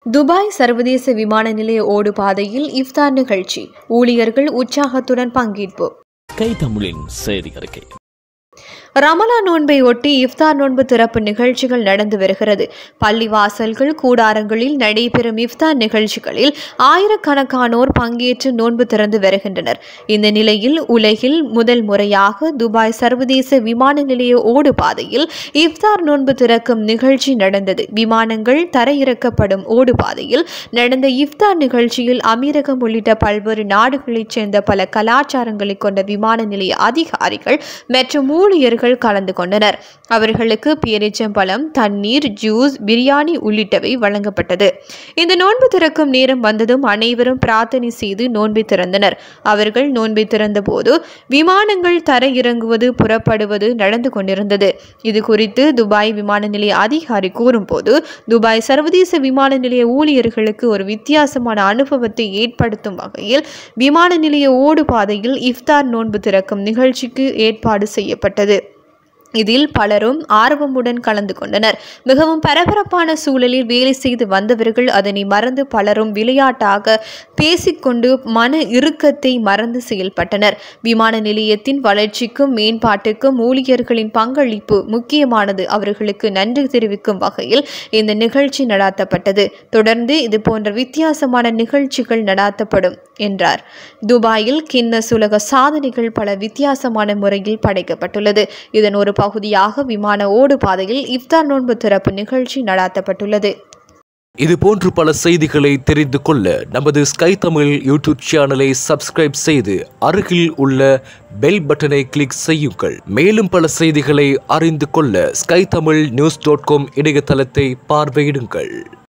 Dubai சர்வதேச விமான நிலைய ஓடு பாதையில் இஃப்தார் நிகழ்ச்சி ஊழியர்கள் உற்சாகத்துடன் பங்கேற்பு கை தமிழின் செய்தி அறிக்கை ரமலா நோன்பை ஒட்டி இஃப்தார் நோன்பு திறப்பு நிகழ்ச்சிகள் நடந்து வருகிறது பள்ளி வாசல்கள் கூடாரங்களில் நடைபெறும் இஃப்தார் நிகழ்ச்சிகளில் ஆயிரக்கணக்கானோர் பங்கேற்று நோன்பு திறந்து வருகின்றனர் இந்த நிலையில் உலகில் முதல் முறையாக துபாய் சர்வதேச விமான நிலைய ஓடு பாதையில் இஃப்தார் நோன்பு திறக்கும் நிகழ்ச்சி நடந்தது விமானங்கள் தரையிறக்கப்படும் ஓடு பாதையில் நடந்த இஃப்தார் நிகழ்ச்சியில் அமீரகம் உள்ளிட்ட பல்வேறு நாடுகளைச் சேர்ந்த பல கலாச்சாரங்களை கொண்ட விமான நிலைய அதிகாரிகள் மற்றும் ஊழியர்கள் கலந்து கொண்டனர் அவர்களுக்கு பேரிச்சம்பழம் தண்ணீர் ஜூஸ் பிரியாணி உள்ளிட்டவை வழங்கப்பட்டது இந்த நோன்பு திறக்கும் நேரம் வந்ததும் அனைவரும் பிரார்த்தனை செய்து நோன்பை திறந்தனர் அவர்கள் நோன்பை திறந்தபோது விமானங்கள் தர இறங்குவது புறப்படுவது நடந்து கொண்டிருந்தது இது குறித்து துபாய் விமான நிலைய அதிகாரி கூறும்போது துபாய் சர்வதேச விமான நிலைய ஊழியர்களுக்கு ஒரு வித்தியாசமான அனுபவத்தை ஏற்படுத்தும் வகையில் விமான நிலைய ஓடு பாதையில் இஃப்தார் நோன்பு திறக்கும் நிகழ்ச்சிக்கு ஏற்பாடு செய்யப்பட்டது இதில் பலரும் ஆர்வமுடன் கலந்து கொண்டனர் மிகவும் பரபரப்பான சூழலில் வேலை செய்து வந்தவர்கள் அதனை மறந்து பலரும் விளையாட்டாக பேசிக்கொண்டு மன இறுக்கத்தை மறந்து செயல்பட்டனர் விமான நிலையத்தின் வளர்ச்சிக்கும் மேம்பாட்டுக்கும் ஊழியர்களின் பங்களிப்பு முக்கியமானது அவர்களுக்கு நன்றி தெரிவிக்கும் வகையில் இந்த நிகழ்ச்சி நடாத்தப்பட்டது தொடர்ந்து இது போன்ற வித்தியாசமான நிகழ்ச்சிகள் நடாத்தப்படும் என்றார் துபாயில் கின்னஸ் உலக சாதனைகள் பல வித்தியாசமான முறையில் படைக்கப்பட்டுள்ளது இதன் ஒரு பகுதியாக விமான ஓடு பாதையில் இஃப்தார் நோன்பு திறப்பு நிகழ்ச்சி நடாத்தப்பட்டுள்ளது இது போன்று பல செய்திகளை தெரிந்து கொள்ள நமது ஸ்கை தமிழ் யூடியூப் சேனலை சப்ஸ்கிரைப் செய்து அருகில் உள்ள பெல் பட்டனை கிளிக் செய்யுங்கள் மேலும் பல செய்திகளை அறிந்து கொள்ள sky Tamil news dot com இணையதளத்தை பார்வையிடுங்கள்